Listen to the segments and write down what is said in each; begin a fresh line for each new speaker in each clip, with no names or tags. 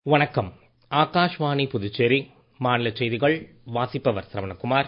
வணக்கம் ஆகாஷ்வாணி புதுச்சேரி மாநில செய்திகள் வாசிப்பவர் சரவணகுமார்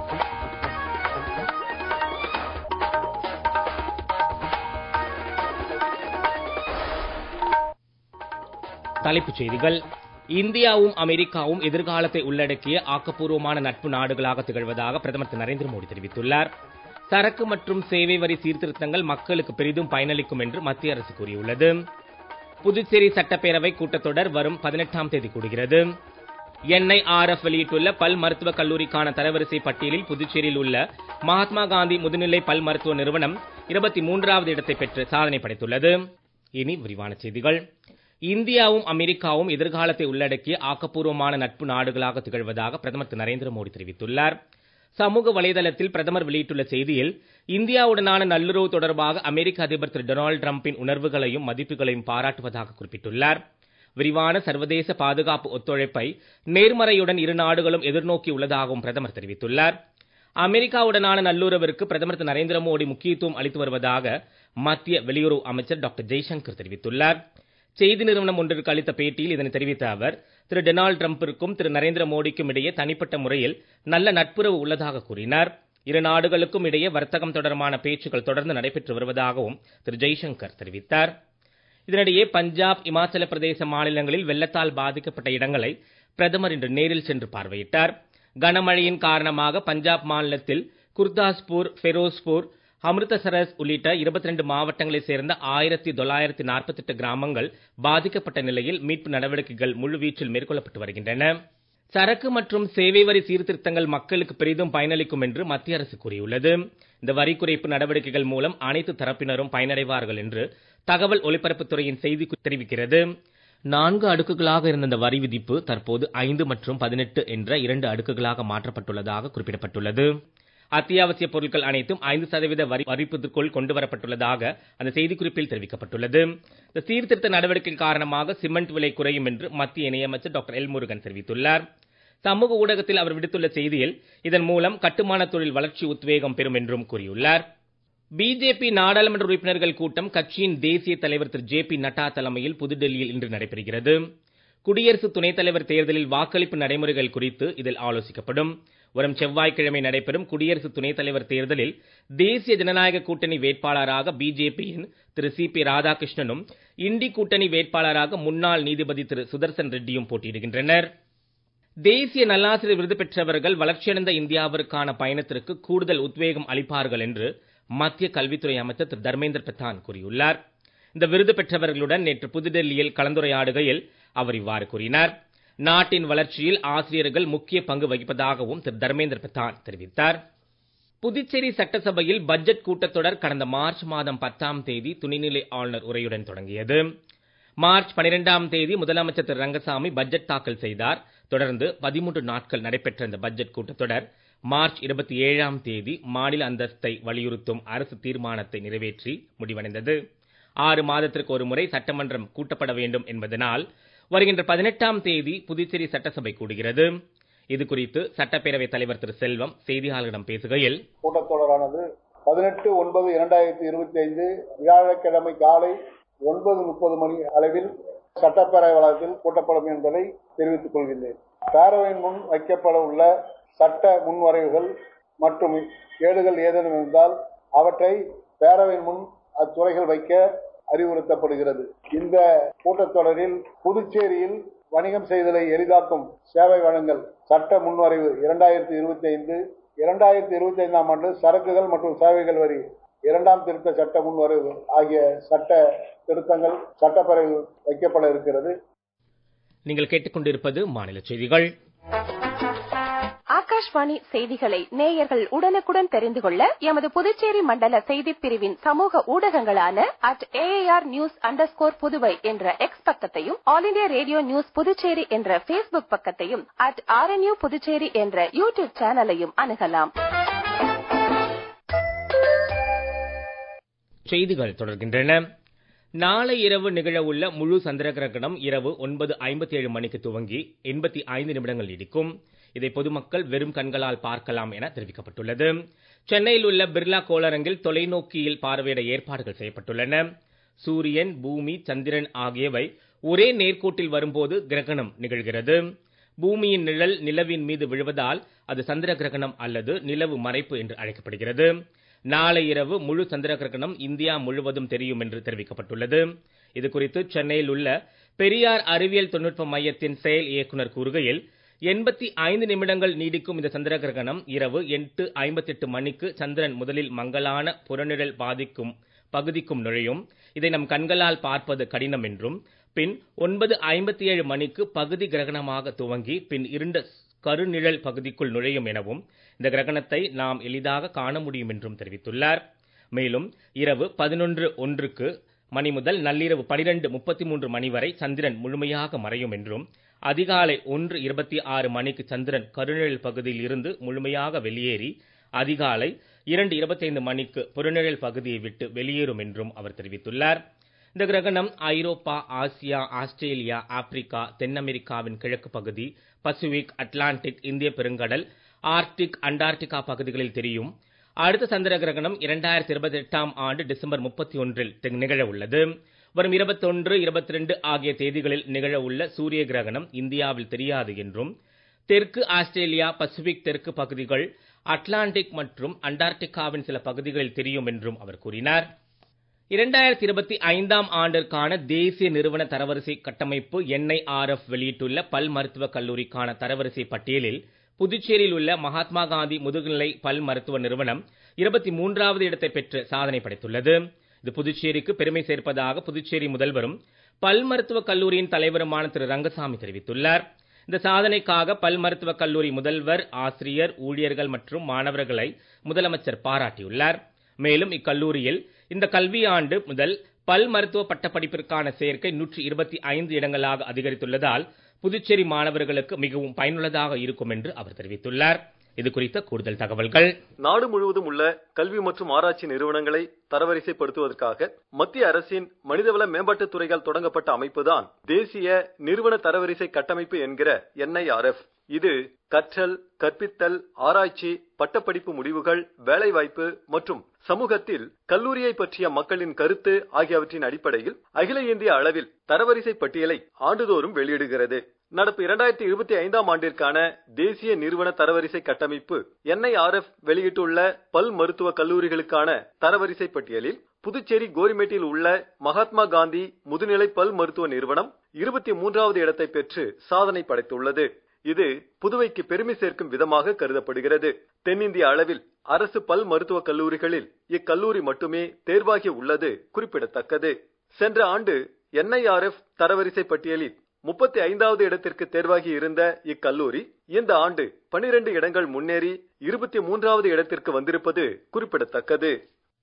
தலைப்புச் செய்திகள் இந்தியாவும் அமெரிக்காவும் எதிர்காலத்தை உள்ளடக்கிய ஆக்கப்பூர்வமான நட்பு நாடுகளாக திகழ்வதாக பிரதமர் திரு நரேந்திர மோடி தெரிவித்துள்ளார் சரக்கு மற்றும் சேவை வரி சீர்திருத்தங்கள் மக்களுக்கு பெரிதும் பயனளிக்கும் என்று மத்திய அரசு கூறியுள்ளது புதுச்சேரி சட்டப்பேரவை கூட்டத்தொடர் வரும் பதினெட்டாம் தேதி கூடுகிறது என்ஐஆர்எஃப் வெளியிட்டுள்ள பல் மருத்துவக் கல்லூரிக்கான தரவரிசை பட்டியலில் புதுச்சேரியில் உள்ள மகாத்மா காந்தி முதுநிலை பல் மருத்துவ நிறுவனம் இருபத்தி மூன்றாவது இடத்தை பெற்று சாதனை படைத்துள்ளது இனி விரிவான செய்திகள் இந்தியாவும் அமெரிக்காவும் எதிர்காலத்தை உள்ளடக்கிய ஆக்கப்பூர்வமான நட்பு நாடுகளாக திகழ்வதாக பிரதமர் திரு நரேந்திர மோடி தெரிவித்துள்ளார் சமூக வலைதளத்தில் பிரதமர் வெளியிட்டுள்ள செய்தியில் இந்தியாவுடனான நல்லுறவு தொடர்பாக அமெரிக்க அதிபர் திரு டொனால்டு டிரம்பின் உணர்வுகளையும் மதிப்புகளையும் பாராட்டுவதாக குறிப்பிட்டுள்ளார் விரிவான சர்வதேச பாதுகாப்பு ஒத்துழைப்பை நேர்மறையுடன் இரு நாடுகளும் எதிர்நோக்கி உள்ளதாகவும் பிரதமர் தெரிவித்துள்ளார் அமெரிக்காவுடனான நல்லுறவிற்கு பிரதமர் திரு நரேந்திர மோடி முக்கியத்துவம் அளித்து வருவதாக மத்திய வெளியுறவு அமைச்சர் டாக்டர் ஜெய்சங்கர் தெரிவித்துள்ளார் செய்தி நிறுவனம் ஒன்றிற்கு அளித்த பேட்டியில் இதனை தெரிவித்த அவர் திரு டொனால்டு டிரம்பிற்கும் திரு நரேந்திர மோடிக்கும் இடையே தனிப்பட்ட முறையில் நல்ல நட்புறவு உள்ளதாக கூறினார் இரு நாடுகளுக்கும் இடையே வர்த்தகம் தொடர்பான பேச்சுக்கள் தொடர்ந்து நடைபெற்று வருவதாகவும் திரு ஜெய்சங்கர் தெரிவித்தார் இதனிடையே பஞ்சாப் இமாச்சல பிரதேச மாநிலங்களில் வெள்ளத்தால் பாதிக்கப்பட்ட இடங்களை பிரதமர் இன்று நேரில் சென்று பார்வையிட்டார் கனமழையின் காரணமாக பஞ்சாப் மாநிலத்தில் குர்தாஸ்பூர் ஃபெரோஸ்பூர் அமிர்தசரஸ் உள்ளிட்ட இருபத்தி ரெண்டு மாவட்டங்களைச் சேர்ந்த ஆயிரத்தி தொள்ளாயிரத்தி நாற்பத்தெட்டு கிராமங்கள் பாதிக்கப்பட்ட நிலையில் மீட்பு நடவடிக்கைகள் முழுவீச்சில் மேற்கொள்ளப்பட்டு வருகின்றன சரக்கு மற்றும் சேவை வரி சீர்திருத்தங்கள் மக்களுக்கு பெரிதும் பயனளிக்கும் என்று மத்திய அரசு கூறியுள்ளது இந்த வரி குறைப்பு நடவடிக்கைகள் மூலம் அனைத்து தரப்பினரும் பயனடைவார்கள் என்று தகவல் ஒலிபரப்புத்துறையின் செய்தி தெரிவிக்கிறது நான்கு அடுக்குகளாக இருந்த இந்த வரி விதிப்பு தற்போது ஐந்து மற்றும் பதினெட்டு என்ற இரண்டு அடுக்குகளாக மாற்றப்பட்டுள்ளதாக குறிப்பிடப்பட்டுள்ளது அத்தியாவசிய பொருட்கள் அனைத்தும் ஐந்து சதவீத வரி வரிப்பதற்குள் கொண்டு வரப்பட்டுள்ளதாக அந்த செய்திக்குறிப்பில் தெரிவிக்கப்பட்டுள்ளது இந்த சீர்திருத்த நடவடிக்கை காரணமாக சிமெண்ட் விலை குறையும் என்று மத்திய இணையமைச்சர் டாக்டர் எல் முருகன் தெரிவித்துள்ளார் சமூக ஊடகத்தில் அவர் விடுத்துள்ள செய்தியில் இதன் மூலம் கட்டுமான தொழில் வளர்ச்சி உத்வேகம் பெறும் என்றும் கூறியுள்ளார் பிஜேபி நாடாளுமன்ற உறுப்பினர்கள் கூட்டம் கட்சியின் தேசிய தலைவர் திரு ஜே பி நட்டா தலைமையில் புதுடெல்லியில் இன்று நடைபெறுகிறது குடியரசு துணைத் தலைவர் தேர்தலில் வாக்களிப்பு நடைமுறைகள் குறித்து இதில் ஆலோசிக்கப்படும் வரும் செவ்வாய்க்கிழமை நடைபெறும் குடியரசு துணைத் தலைவர் தேர்தலில் தேசிய ஜனநாயக கூட்டணி வேட்பாளராக பிஜேபியின் திரு சி பி ராதாகிருஷ்ணனும் இண்டி கூட்டணி வேட்பாளராக முன்னாள் நீதிபதி திரு சுதர்சன் ரெட்டியும் போட்டியிடுகின்றனர் தேசிய நல்லாசிரியர் விருது பெற்றவர்கள் வளர்ச்சியடைந்த இந்தியாவிற்கான பயணத்திற்கு கூடுதல் உத்வேகம் அளிப்பார்கள் என்று மத்திய கல்வித்துறை அமைச்சர் திரு தர்மேந்திர பிரதான் கூறியுள்ளார் இந்த விருது பெற்றவர்களுடன் நேற்று புதுடெல்லியில் கலந்துரையாடுகையில் அவர் இவ்வாறு கூறினார் நாட்டின் வளர்ச்சியில் ஆசிரியர்கள் முக்கிய பங்கு வகிப்பதாகவும் திரு தர்மேந்திர பிரதான் தெரிவித்தார் புதுச்சேரி சட்டசபையில் பட்ஜெட் கூட்டத்தொடர் கடந்த மார்ச் மாதம் பத்தாம் தேதி துணைநிலை ஆளுநர் உரையுடன் தொடங்கியது மார்ச் பனிரெண்டாம் தேதி முதலமைச்சர் திரு ரங்கசாமி பட்ஜெட் தாக்கல் செய்தார் தொடர்ந்து பதிமூன்று நாட்கள் நடைபெற்ற இந்த பட்ஜெட் கூட்டத்தொடர் மார்ச் இருபத்தி ஏழாம் தேதி மாநில அந்தஸ்தை வலியுறுத்தும் அரசு தீர்மானத்தை நிறைவேற்றி முடிவடைந்தது ஆறு மாதத்திற்கு ஒரு முறை சட்டமன்றம் கூட்டப்பட வேண்டும் என்பதனால் வருகின்ற பதினெட்டாம் தேதி புதுச்சேரி சட்டசபை கூடுகிறது இது குறித்து சட்டப்பேரவைத் தலைவர் திரு செல்வம் செய்தியாளர்களிடம் பேசுகையில்
கூட்டத்தொடரானது பதினெட்டு ஒன்பது இரண்டாயிரத்தி இருபத்தி ஐந்து வியாழக்கிழமை காலை ஒன்பது முப்பது மணி அளவில் சட்டப்பேரவை வளாகத்தில் கூட்டப்படும் என்பதை தெரிவித்துக் கொள்கின்றேன் பேரவையின் முன் வைக்கப்பட உள்ள சட்ட முன்வரைவுகள் மற்றும் ஏடுகள் ஏதேனும் இருந்தால் அவற்றை பேரவையின் முன் அத்துறைகள் வைக்க அறிவுறுத்தப்படுகிறது இந்த கூட்டத்தொடரில் புதுச்சேரியில் வணிகம் செய்தலை எளிதாக்கும் சேவை வழங்கல் சட்ட முன்வரைவு இரண்டாயிரத்தி இருபத்தி ஐந்து இரண்டாயிரத்தி இருபத்தி ஐந்தாம் ஆண்டு சரக்குகள் மற்றும் சேவைகள் வரி இரண்டாம் திருத்த சட்ட முன்வரைவு ஆகிய சட்ட திருத்தங்கள் சட்டப்பேரவையில் வைக்கப்பட இருக்கிறது
நீங்கள் கேட்டுக்கொண்டிருப்பது மாநில செய்திகள்
ஆகாஷ்வாணி செய்திகளை நேயர்கள் உடனுக்குடன் தெரிந்து கொள்ள எமது புதுச்சேரி மண்டல செய்திப் பிரிவின் சமூக ஊடகங்களான at AIR news under Puduvai என்ற எக்ஸ் பக்கத்தையும் all India radio news Puducherry என்ற பேஸ்புக் பக்கத்தையும் அட் ஆர்என்யூ புதுச்சேரி என்ற யூடியூப் சேனலையும் அணுகலாம்
செய்திகள் தொடர்கின்றன நாளை இரவு நிகழவுள்ள முழு சந்திர கிரகணம் இரவு ஒன்பது ஐம்பத்தி ஏழு மணிக்கு துவங்கி எண்பத்தி ஐந்து நிமிடங்கள் நீடிக்கும் இதை பொதுமக்கள் வெறும் கண்களால் பார்க்கலாம் என தெரிவிக்கப்பட்டுள்ளது சென்னையில் உள்ள பிர்லா கோளரங்கில் தொலைநோக்கியில் பார்வையிட ஏற்பாடுகள் செய்யப்பட்டுள்ளன சூரியன் பூமி சந்திரன் ஆகியவை ஒரே நேர்கோட்டில் வரும்போது கிரகணம் நிகழ்கிறது பூமியின் நிழல் நிலவின் மீது விழுவதால் அது சந்திர கிரகணம் அல்லது நிலவு மறைப்பு என்று அழைக்கப்படுகிறது நாளை இரவு முழு சந்திர கிரகணம் இந்தியா முழுவதும் தெரியும் என்று தெரிவிக்கப்பட்டுள்ளது இது குறித்து சென்னையில் உள்ள பெரியார் அறிவியல் தொழில்நுட்ப மையத்தின் செயல் இயக்குனர் கூறுகையில் எண்பத்தி ஐந்து நிமிடங்கள் நீடிக்கும் இந்த சந்திர கிரகணம் இரவு எட்டு ஐம்பத்தெட்டு மணிக்கு சந்திரன் முதலில் மங்கலான புறநிழல் பாதிக்கும் பகுதிக்கும் நுழையும் இதை நம் கண்களால் பார்ப்பது கடினம் என்றும் பின் ஒன்பது ஐம்பத்தி ஏழு மணிக்கு பகுதி கிரகணமாக துவங்கி பின் இருண்ட கருநிழல் பகுதிக்குள் நுழையும் எனவும் இந்த கிரகணத்தை நாம் எளிதாக காண முடியும் என்றும் தெரிவித்துள்ளார் மேலும் இரவு பதினொன்று ஒன்றுக்கு மணி முதல் நள்ளிரவு பனிரெண்டு முப்பத்தி மூன்று மணி வரை சந்திரன் முழுமையாக மறையும் என்றும் அதிகாலை ஒன்று இருபத்தி ஆறு மணிக்கு சந்திரன் கருநிழல் பகுதியில் இருந்து முழுமையாக வெளியேறி அதிகாலை இரண்டு இருபத்தைந்து மணிக்கு புறநிழல் பகுதியை விட்டு வெளியேறும் என்றும் அவர் தெரிவித்துள்ளார் இந்த கிரகணம் ஐரோப்பா ஆசியா ஆஸ்திரேலியா ஆப்பிரிக்கா தென் அமெரிக்காவின் கிழக்கு பகுதி பசிபிக் அட்லாண்டிக் இந்திய பெருங்கடல் ஆர்க்டிக் அண்டார்டிகா பகுதிகளில் தெரியும் அடுத்த சந்திர கிரகணம் இரண்டாயிரத்தி இருபத்தி எட்டாம் ஆண்டு டிசம்பர் முப்பத்தி ஒன்றில் நிகழ உள்ளது வரும் இருபத்தொன்று இருபத்தி ரெண்டு ஆகிய தேதிகளில் நிகழ உள்ள சூரிய கிரகணம் இந்தியாவில் தெரியாது என்றும் தெற்கு ஆஸ்திரேலியா பசிபிக் தெற்கு பகுதிகள் அட்லாண்டிக் மற்றும் அண்டார்டிகாவின் சில பகுதிகளில் தெரியும் என்றும் அவர் கூறினார் இரண்டாயிரத்தி இருபத்தி ஐந்தாம் ஆண்டிற்கான தேசிய நிறுவன தரவரிசை கட்டமைப்பு என்ஐஆர்எஃப் வெளியிட்டுள்ள பல் மருத்துவக் கல்லூரிக்கான தரவரிசை பட்டியலில் புதுச்சேரியில் உள்ள மகாத்மா காந்தி முதுகுநிலை பல் மருத்துவ நிறுவனம் இருபத்தி மூன்றாவது இடத்தை பெற்று சாதனை படைத்துள்ளது இது புதுச்சேரிக்கு பெருமை சேர்ப்பதாக புதுச்சேரி முதல்வரும் பல் மருத்துவக் கல்லூரியின் தலைவருமான திரு ரங்கசாமி தெரிவித்துள்ளார் இந்த சாதனைக்காக பல் மருத்துவக் கல்லூரி முதல்வர் ஆசிரியர் ஊழியர்கள் மற்றும் மாணவர்களை முதலமைச்சர் பாராட்டியுள்ளார் மேலும் இக்கல்லூரியில் இந்த கல்வியாண்டு முதல் பல் மருத்துவ பட்டப்படிப்பிற்கான சேர்க்கை நூற்றி இருபத்தி ஐந்து இடங்களாக அதிகரித்துள்ளதால் புதுச்சேரி மாணவர்களுக்கு மிகவும் பயனுள்ளதாக இருக்கும் என்று அவர் தெரிவித்துள்ளார் இது குறித்த கூடுதல் தகவல்கள்
நாடு முழுவதும் உள்ள கல்வி மற்றும் ஆராய்ச்சி நிறுவனங்களை தரவரிசைப்படுத்துவதற்காக மத்திய அரசின் மனிதவள மேம்பாட்டுத் துறையால் தொடங்கப்பட்ட அமைப்புதான் தேசிய நிறுவன தரவரிசை கட்டமைப்பு என்கிற என்ஐஆர்எஃப் இது கற்றல் கற்பித்தல் ஆராய்ச்சி பட்டப்படிப்பு முடிவுகள் வேலைவாய்ப்பு மற்றும் சமூகத்தில் கல்லூரியை பற்றிய மக்களின் கருத்து ஆகியவற்றின் அடிப்படையில் அகில இந்திய அளவில் தரவரிசை பட்டியலை ஆண்டுதோறும் வெளியிடுகிறது நடப்பு இரண்டாயிரத்தி இருபத்தி ஐந்தாம் ஆண்டிற்கான தேசிய நிறுவன தரவரிசை கட்டமைப்பு என்ஐஆர்எஃப் வெளியிட்டுள்ள பல் மருத்துவ கல்லூரிகளுக்கான தரவரிசை பட்டியலில் புதுச்சேரி கோரிமேட்டில் உள்ள மகாத்மா காந்தி முதுநிலை பல் மருத்துவ நிறுவனம் இருபத்தி மூன்றாவது இடத்தை பெற்று சாதனை படைத்துள்ளது இது புதுவைக்கு பெருமை சேர்க்கும் விதமாக கருதப்படுகிறது தென்னிந்திய அளவில் அரசு பல் மருத்துவக் கல்லூரிகளில் இக்கல்லூரி மட்டுமே தேர்வாகி உள்ளது குறிப்பிடத்தக்கது சென்ற ஆண்டு என்ஐஆர்எஃப் தரவரிசை பட்டியலில் முப்பத்தி ஐந்தாவது இடத்திற்கு தேர்வாகி இருந்த இக்கல்லூரி இந்த ஆண்டு பனிரெண்டு இடங்கள் முன்னேறி இருபத்தி மூன்றாவது இடத்திற்கு வந்திருப்பது குறிப்பிடத்தக்கது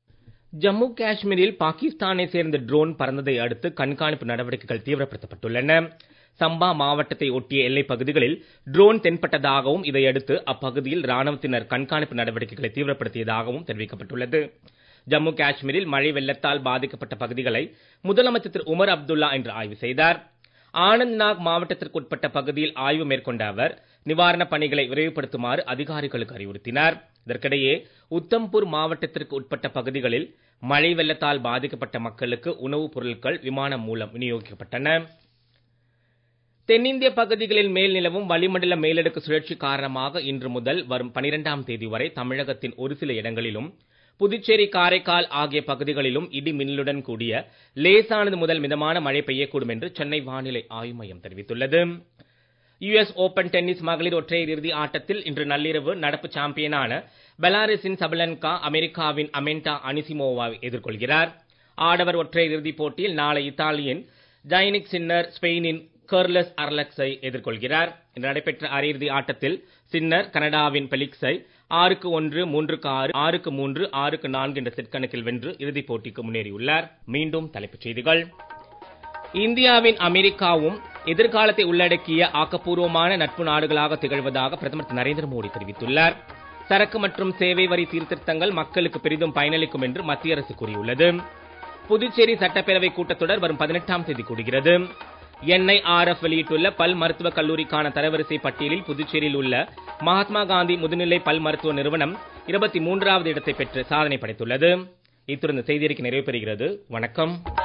ஜம்மு காஷ்மீரில் பாகிஸ்தானை சேர்ந்த ட்ரோன் பறந்ததை அடுத்து கண்காணிப்பு நடவடிக்கைகள் தீவிரப்படுத்தப்பட்டுள்ளன சம்பா மாவட்டத்தை ஒட்டிய எல்லைப் பகுதிகளில் ட்ரோன் தென்பட்டதாகவும் இதையடுத்து அப்பகுதியில் ராணுவத்தினர் கண்காணிப்பு நடவடிக்கைகளை தீவிரப்படுத்தியதாகவும் தெரிவிக்கப்பட்டுள்ளது ஜம்மு காஷ்மீரில் மழை வெள்ளத்தால் பாதிக்கப்பட்ட பகுதிகளை முதலமைச்சர் திரு உமர் அப்துல்லா இன்று ஆய்வு செய்தார் ஆனந்த்நாக் மாவட்டத்திற்கு உட்பட்ட பகுதியில் ஆய்வு மேற்கொண்ட அவர் நிவாரணப் பணிகளை விரைவுபடுத்துமாறு அதிகாரிகளுக்கு அறிவுறுத்தினார் இதற்கிடையே உத்தம்பூர் மாவட்டத்திற்கு உட்பட்ட பகுதிகளில் மழை வெள்ளத்தால் பாதிக்கப்பட்ட மக்களுக்கு உணவுப் பொருட்கள் விமானம் மூலம் விநியோகிக்கப்பட்டன தென்னிந்திய பகுதிகளில் மேல் நிலவும் வளிமண்டல மேலடுக்கு சுழற்சி காரணமாக இன்று முதல் வரும் பனிரெண்டாம் தேதி வரை தமிழகத்தின் ஒரு சில இடங்களிலும் புதுச்சேரி காரைக்கால் ஆகிய பகுதிகளிலும் இடி மின்னலுடன் கூடிய லேசானது முதல் மிதமான மழை பெய்யக்கூடும் என்று சென்னை வானிலை ஆய்வு மையம் தெரிவித்துள்ளது யுஎஸ் ஓபன் டென்னிஸ் மகளிர் ஒற்றையர் இறுதி ஆட்டத்தில் இன்று நள்ளிரவு நடப்பு சாம்பியனான பெலாரஸின் சபலன்கா அமெரிக்காவின் அமெண்டா அனிசிமோவாவை எதிர்கொள்கிறார் ஆடவர் ஒற்றையர் இறுதிப் போட்டியில் நாளை இத்தாலியின் ஜைனிக் சின்னர் ஸ்பெயினின் கர்லஸ் அர்லக்ஸை எதிர்கொள்கிறார் இன்று நடைபெற்ற அரையிறுதி ஆட்டத்தில் சின்னர் கனடாவின் பெலிக்ஸை ஆறுக்கு ஒன்று மூன்றுக்கு ஆறு ஆறுக்கு மூன்று ஆறுக்கு நான்கு என்ற செட் கணக்கில் வென்று இறுதிப் போட்டிக்கு முன்னேறியுள்ளார் மீண்டும் தலைப்புச் செய்திகள் இந்தியாவின் அமெரிக்காவும் எதிர்காலத்தை உள்ளடக்கிய ஆக்கப்பூர்வமான நட்பு நாடுகளாக திகழ்வதாக பிரதமர் திரு நரேந்திர மோடி தெரிவித்துள்ளார் சரக்கு மற்றும் சேவை வரி சீர்திருத்தங்கள் மக்களுக்கு பெரிதும் பயனளிக்கும் என்று மத்திய அரசு கூறியுள்ளது புதுச்சேரி சட்டப்பேரவை கூட்டத்தொடர் வரும் பதினெட்டாம் தேதி கூடுகிறது என்ஐஆர்எஃப் வெளியிட்டுள்ள பல் மருத்துவக் கல்லூரிக்கான தரவரிசை பட்டியலில் புதுச்சேரியில் உள்ள மகாத்மா காந்தி முதுநிலை பல் மருத்துவ நிறுவனம் இருபத்தி மூன்றாவது இடத்தை பெற்று சாதனை படைத்துள்ளது இத்துடன் இந்த செய்தியறிக்கை நிறைவு பெறுகிறது வணக்கம்